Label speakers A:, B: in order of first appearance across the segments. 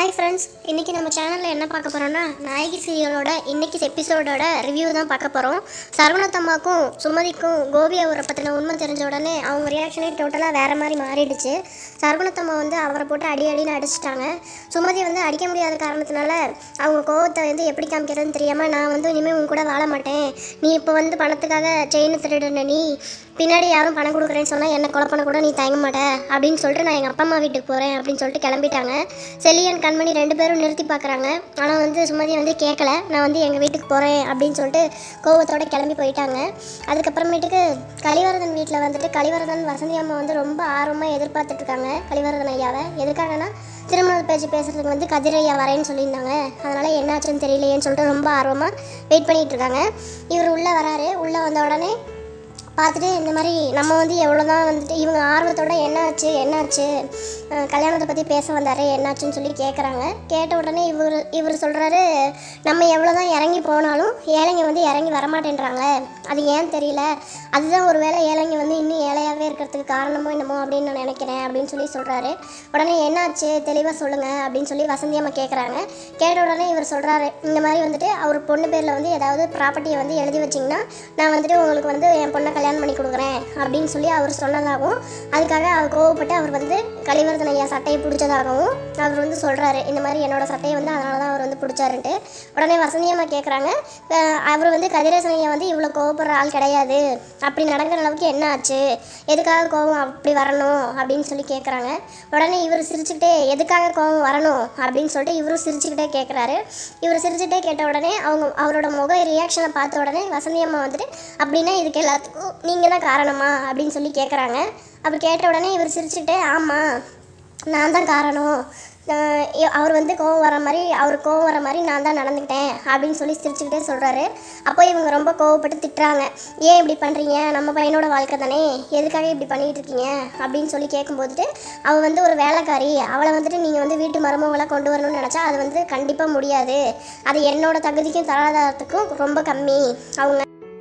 A: hi friends இன்றைக்கி நம்ம சேனலில் என்ன பார்க்க போகிறோம்னா நாயகி சீரியலோட இன்னைக்கு எபிசோடோட ரிவ்யூ தான் பார்க்க போகிறோம் சரவணத்தம்மாக்கும் சுமதிக்கும் கோபி அவரை பற்றின உண்மை தெரிஞ்ச உடனே அவங்க ரியாக்ஷனே டோட்டலாக வேறு மாதிரி மாறிடுச்சு சரவணத்தம்மா வந்து அவரை போட்டு அடி அடின்னு அடிச்சிட்டாங்க சுமதி வந்து அடிக்க முடியாத காரணத்தினால அவங்க கோவத்தை வந்து எப்படி காமிக்கிறதுன்னு தெரியாமல் நான் வந்து இனிமேல் உன் கூட வாழ மாட்டேன் நீ இப்போ வந்து பணத்துக்காக செயின் திருடுன நீ பின்னாடி யாரும் பணம் கொடுக்குறேன்னு சொன்னால் என்ன கொலை பண்ண கூட நீ தயங்க மாட்ட அப்படின்னு சொல்லிட்டு நான் எங்கள் அப்பா அம்மா வீட்டுக்கு போகிறேன் அப்படின்னு சொல்லிட்டு கிளம்பிட்டாங்க செல்லியன் கண்மணி ரெண்டு பேரும் நிறுத்தி பார்க்குறாங்க ஆனால் வந்து சுமதி வந்து கேட்கல நான் வந்து எங்கள் வீட்டுக்கு போகிறேன் அப்படின்னு சொல்லிட்டு கோவத்தோட கிளம்பி போயிட்டாங்க அதுக்கப்புறமேட்டுக்கு கலிவரதன் வீட்டில் வந்துட்டு கலிவரதன் வசந்தி அம்மா வந்து ரொம்ப ஆர்வமாக எதிர்பார்த்துட்டு இருக்காங்க கலிவரதன் ஐயாவை எதுக்காகனா திருமண பேச்சு பேசுறதுக்கு வந்து கதிர் ஐயா வரேன்னு சொல்லியிருந்தாங்க அதனால் என்னாச்சுன்னு தெரியலையேன்னு சொல்லிட்டு ரொம்ப ஆர்வமாக வெயிட் பண்ணிட்டு இருக்காங்க இவர் உள்ளே வராரு உள்ளே வந்த உடனே பார்த்துட்டு இந்த மாதிரி நம்ம வந்து எவ்வளோ தான் வந்துட்டு இவங்க ஆர்வத்தோட என்னாச்சு என்னாச்சு அஹ் கல்யாணத்தை பற்றி பேச வந்தாரு என்னாச்சுன்னு சொல்லி கேட்குறாங்க கேட்ட உடனே இவர் இவர் சொல்கிறாரு நம்ம எவ்வளோ தான் இறங்கி போனாலும் ஏழைங்க வந்து இறங்கி வரமாட்டேன்றாங்க அது ஏன் தெரியல அதுதான் ஒரு வேளை ஏழைங்க வந்து இன்னும் ஏழையாகவே இருக்கிறதுக்கு காரணமோ என்னமோ அப்படின்னு நான் நினைக்கிறேன் அப்படின்னு சொல்லி சொல்கிறாரு உடனே என்னாச்சு தெளிவாக சொல்லுங்கள் அப்படின்னு சொல்லி வசந்தி அம்மா கேட்குறாங்க கேட்ட உடனே இவர் சொல்கிறாரு இந்த மாதிரி வந்துட்டு அவர் பொண்ணு பேரில் வந்து ஏதாவது ப்ராப்பர்ட்டியை வந்து எழுதி வச்சிங்கன்னா நான் வந்துட்டு உங்களுக்கு வந்து என் பொண்ணை கல்யாணம் பண்ணி கொடுக்குறேன் அப்படின்னு சொல்லி அவர் சொன்னதாகவும் அதுக்காக அவர் கோவப்பட்டு அவர் வந்து கலிவர்தன் ஐயா சட்டையை பிடிச்சதாகவும் அவர் வந்து சொல்கிறாரு இந்த மாதிரி என்னோட சட்டையை வந்து அதனால தான் அவர் வந்து பிடிச்சாருன்ட்டு உடனே வசந்தியம்மா கேட்குறாங்க அவர் வந்து கதிரேசன் ஐயா வந்து இவ்வளோ கோவப்படுற ஆள் கிடையாது அப்படி நடக்கிற அளவுக்கு என்ன ஆச்சு எதுக்காக கோவம் அப்படி வரணும் அப்படின்னு சொல்லி கேட்குறாங்க உடனே இவர் சிரிச்சுக்கிட்டே எதுக்காக கோவம் வரணும் அப்படின்னு சொல்லிட்டு இவரும் சிரிச்சுக்கிட்டே கேட்குறாரு இவர் சிரிச்சுட்டே கேட்ட உடனே அவங்க அவரோட முக ரியாக்ஷனை பார்த்த உடனே வசந்தி அம்மா வந்துட்டு அப்படின்னா இதுக்கு எல்லாத்துக்கும் நீங்கள் தான் காரணமா அப்படின்னு சொல்லி கேட்குறாங்க அப்படி கேட்ட உடனே இவர் சிரிச்சுக்கிட்டே ஆமாம் நான் தான் காரணம் நான் இ- அவர் வந்து கோவம் வர மாதிரி அவர் கோவம் வர மாதிரி நான் தான் நடந்துக்கிட்டேன் அப்படின்னு சொல்லி சிரிச்சுக்கிட்டே சொல்கிறாரு அப்போ இவங்க ரொம்ப கோவப்பட்டு திட்டுறாங்க ஏன் இப்படி பண்ணுறீங்க நம்ம பையனோட வாழ்க்கை தானே எதுக்காக இப்படி பண்ணிகிட்டு இருக்கீங்க அப்படின்னு சொல்லி கேட்கும்போதுட்டு அவள் வந்து ஒரு வேலைக்காரி அவளை வந்துட்டு நீங்கள் வந்து வீட்டு மருமகளாக கொண்டு வரணும்னு நினச்சா அது வந்து கண்டிப்பாக முடியாது அது என்னோட தகுதிக்கும் தராதாரத்துக்கும் ரொம்ப கம்மி அவங்க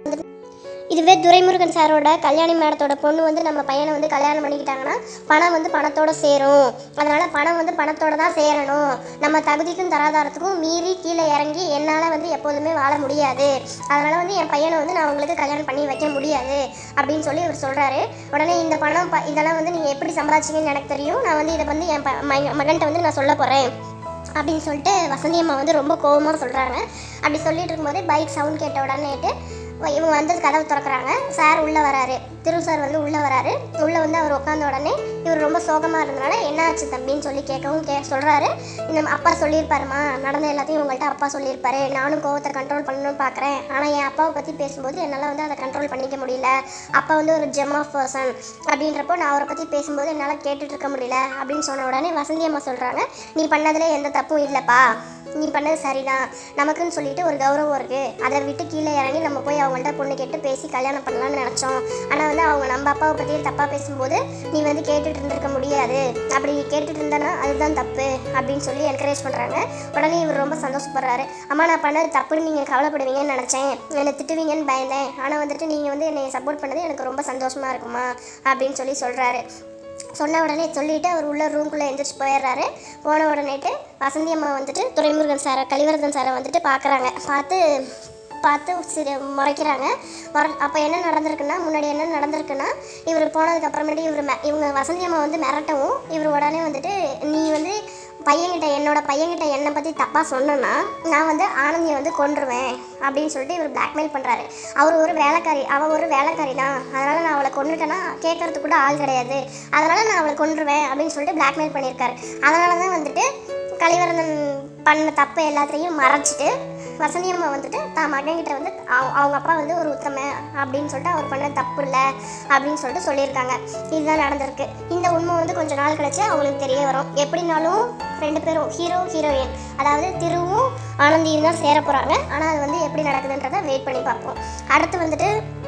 A: இதுவே துரைமுருகன் சாரோட கல்யாணி மேடத்தோட பொண்ணு வந்து நம்ம பையனை வந்து கல்யாணம் பண்ணிக்கிட்டாங்கன்னா பணம் வந்து பணத்தோட சேரும் அதனால் பணம் வந்து பணத்தோட தான் சேரணும் நம்ம தகுதிக்கும் தராதாரத்துக்கும் மீறி கீழே இறங்கி என்னால் வந்து எப்போதுமே வாழ முடியாது அதனால் வந்து என் பையனை வந்து நான் உங்களுக்கு கல்யாணம் பண்ணி வைக்க முடியாது அப்படின்னு சொல்லி அவர் சொல்கிறாரு உடனே இந்த பணம் ப இதெல்லாம் வந்து நீங்கள் எப்படி சம்பாதிச்சிங்கன்னு எனக்கு தெரியும் நான் வந்து இதை வந்து என் ப மக- மகன்கிட்ட வந்து நான் சொல்ல போகிறேன் அப்படின்னு சொல்லிட்டு வசந்தி அம்மா வந்து ரொம்ப கோவமாக சொல்கிறாங்க அப்படி சொல்லிட்டு இருக்கும்போது பைக் சவுண்ட் கேட்ட உடனேட்டு இவங்க வந்து கதவு திறக்கறாங்க சார் உள்ளே வராரு திரு சார் வந்து உள்ளே வராரு உள்ளே வந்து அவர் உட்காந்த உடனே இவர் ரொம்ப சோகமாக இருந்தனால என்ன ஆச்சு தம்பின்னு சொல்லி கேட்கவும் கே சொல்கிறாரு இந்த அப்பா சொல்லியிருப்பாருமா நடந்த எல்லாத்தையும் உங்கள்கிட்ட அப்பா சொல்லியிருப்பாரு நானும் கோவத்தை கண்ட்ரோல் பண்ணணும்னு பார்க்குறேன் ஆனால் என் அப்பாவை பற்றி பேசும்போது என்னால் வந்து அதை கண்ட்ரோல் பண்ணிக்க முடியல அப்பா வந்து ஒரு ஜெம் ஆஃப் பர்சன் அப்படின்றப்போ நான் அவரை பற்றி பேசும்போது என்னால் கேட்டுட்டு இருக்க முடியல அப்படின்னு சொன்ன உடனே வசந்தி அம்மா சொல்கிறாங்க நீ பண்ணதில் எந்த தப்பும் இல்லைப்பா நீ பண்ணது சரிதான் நமக்குன்னு சொல்லிட்டு ஒரு கௌரவம் இருக்குது அதை விட்டு கீழே இறங்கி நம்ம போய் அவங்கள்ட்ட பொண்ணு கேட்டு பேசி கல்யாணம் பண்ணலாம்னு நினச்சோம் ஆனால் வந்து அவங்க நம்ம அப்பாவை பற்றி தப்பாக பேசும்போது நீ வந்து கேட்டுட்டு இருந்திருக்க முடியாது அப்படி நீ கேட்டுட்டு இருந்தனா அதுதான் தப்பு அப்படின்னு சொல்லி என்கரேஜ் பண்ணுறாங்க உடனே இவர் ரொம்ப சந்தோஷப்படுறாரு அம்மா நான் பண்ணது தப்புன்னு நீங்கள் கவலைப்படுவீங்கன்னு நினச்சேன் என்னை திட்டுவீங்கன்னு பயந்தேன் ஆனால் வந்துட்டு நீங்கள் வந்து என்னை சப்போர்ட் பண்ணது எனக்கு ரொம்ப சந்தோஷமாக இருக்குமா அப்படின்னு சொல்லி சொல்கிறாரு சொன்ன உடனே சொல்லிட்டு அவர் உள்ள ரூம்குள்ளே எந்திரிச்சு போயிடுறாரு போன உடனேட்டு வசந்தி அம்மா வந்துட்டு துரைமுருகன் சாரை கலிவரதன் சாரை வந்துட்டு பார்க்குறாங்க பார்த்து பார்த்து சிறு முறைக்கிறாங்க முற அப்போ என்ன நடந்திருக்குன்னா முன்னாடி என்ன நடந்திருக்குன்னா இவர் போனதுக்கு அப்புறமேட்டு இவர் மெ- இவங்க வசந்தி அம்மா வந்து மிரட்டவும் இவர் உடனே வந்துட்டு நீ வந்து பையன்கிட்ட என்னோட பையன்கிட்ட என்னை பற்றி தப்பாக சொன்னேன்னா நான் வந்து ஆனந்தியை வந்து கொன்றுவேன் அப்படின்னு சொல்லிட்டு இவர் பிளாக்மெயில் பண்ணுறாரு அவர் ஒரு வேலைக்காரி அவள் ஒரு வேலைக்காரி தான் அதனால் நான் அவளை கொன்னுட்டேன்னா கேட்கறதுக்கு கூட ஆள் கிடையாது அதனால் நான் அவளை கொன்றுவேன் அப்படின்னு சொல்லிட்டு பிளாக்மெயில் பண்ணியிருக்காரு அதனால தான் வந்துட்டு கலிவரந்தன் பண்ண தப்பு எல்லாத்தையும் மறைச்சிட்டு வசந்தி அம்மா வந்துட்டு தான் மகன்கிட்ட வந்து அவ- அவங்க அப்பா வந்து ஒரு உத்தம அப்படின்னு சொல்லிட்டு அவர் பண்ண தப்பு இல்லை அப்படின்னு சொல்லிட்டு சொல்லியிருக்காங்க இதுதான் நடந்திருக்கு இந்த உண்மை வந்து கொஞ்ச நாள் கழிச்சு அவங்களுக்கு தெரிய வரும் எப்படினாலும் ரெண்டு பேரும் ஹீரோ ஹீரோயின் அதாவது திருவும் ஆனந்தியும் தான் சேர போகிறாங்க ஆனால் அது வந்து எப்படி நடக்குதுன்றதை வெயிட் பண்ணி பார்ப்போம் அடுத்து வந்துட்டு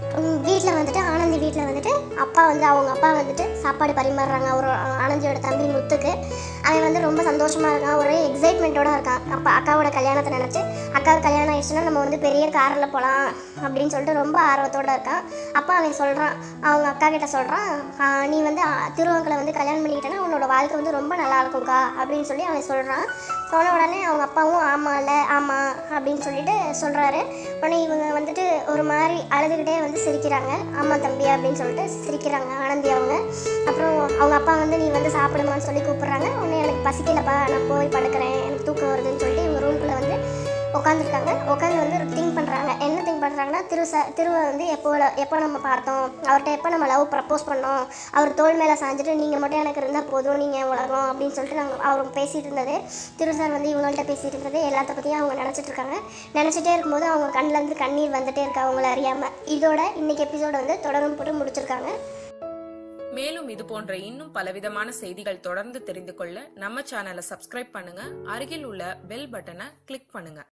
A: வீட்டில் வந்துட்டு ஆனந்தி வீட்டில் வந்துட்டு அப்பா வந்து அவங்க அப்பா வந்துட்டு சாப்பாடு பரிமாறுறாங்க ஒரு ஆனந்தியோட தம்பி முத்துக்கு அவன் வந்து ரொம்ப சந்தோஷமாக இருக்கான் ஒரே எக்ஸைட்மெண்ட்டோட இருக்கான் அப்பா அக்காவோட கல்யாணத்தை நினச்சி அக்காவுக்கு கல்யாணம் ஆயிடுச்சுன்னா நம்ம வந்து பெரிய காரில் போகலாம் அப்படின்னு சொல்லிட்டு ரொம்ப ஆர்வத்தோட இருக்கான் அப்பா அவன் சொல்கிறான் அவங்க அக்கா கிட்ட சொல்கிறான் நீ வந்து ஆ, திருவங்களை வந்து கல்யாணம் பண்ணிக்கிட்டேன்னா உன்னோட வாழ்க்கை வந்து ரொம்ப நல்லா இருக்கும்க்கா அப்படின்னு சொல்லி அவன் சொல்கிறான் சொன்ன உடனே அவங்க அப்பாவும் ஆமாம்ல ஆமாம் அப்படின்னு சொல்லிட்டு சொல்கிறாரு உடனே இவங்க வந்துட்டு ஒரு மாதிரி அழுதுகிட்டே வந்து சிரிக்கிறாங்க அம்மா தம்பி அப்படின்னு சொல்லிட்டு சிரிக்கிறாங்க ஆனந்தி அவங்க அப்புறம் அவங்க அப்பா வந்து நீ வந்து சாப்பிடுமான்னு சொல்லி கூப்பிட்றாங்க உடனே எனக்கு பசிக்கலப்பா நான் போய் படுக்கிறேன் எனக்கு தூக்கம் வருதுன்னு சொல்லிட்டு இவங்க ரூம்குள்ளே வந்து உட்காந்துருக்காங்க உட்காந்து வந்து திங்க் பண்ணுறாங்க என்ன திங்க் பண்ணுறாங்கன்னா திரு ச திருவை வந்து எப்போ எப்போ நம்ம பார்த்தோம் அவர்கிட்ட எப்போ நம்ம லவ் ப்ரப்போஸ் பண்ணோம் அவர் தோள் மேலே சாஞ்சிட்டு நீங்கள் மட்டும் எனக்கு இருந்தால் போதும் நீங்கள் உலகம் அப்படின்னு சொல்லிட்டு நாங்கள் அவர் பேசிகிட்டு இருந்தது திரு சார் வந்து இவங்கள்ட்ட பேசிகிட்டு இருந்தது எல்லாத்த பற்றியும் அவங்க நினச்சிட்டு இருக்காங்க நினச்சிட்டே இருக்கும்போது அவங்க கண்ணிலேருந்து கண்ணீர் வந்துட்டே இருக்கு அவங்கள அறியாமல் இதோட இன்னைக்கு எபிசோட வந்து தொடரும் போட்டு முடிச்சிருக்காங்க
B: மேலும் இது போன்ற இன்னும் பலவிதமான செய்திகள் தொடர்ந்து தெரிந்து கொள்ள நம்ம சேனலை சப்ஸ்கிரைப் பண்ணுங்க அருகில் உள்ள பெல் பட்டனை கிளிக் பண்ணுங்க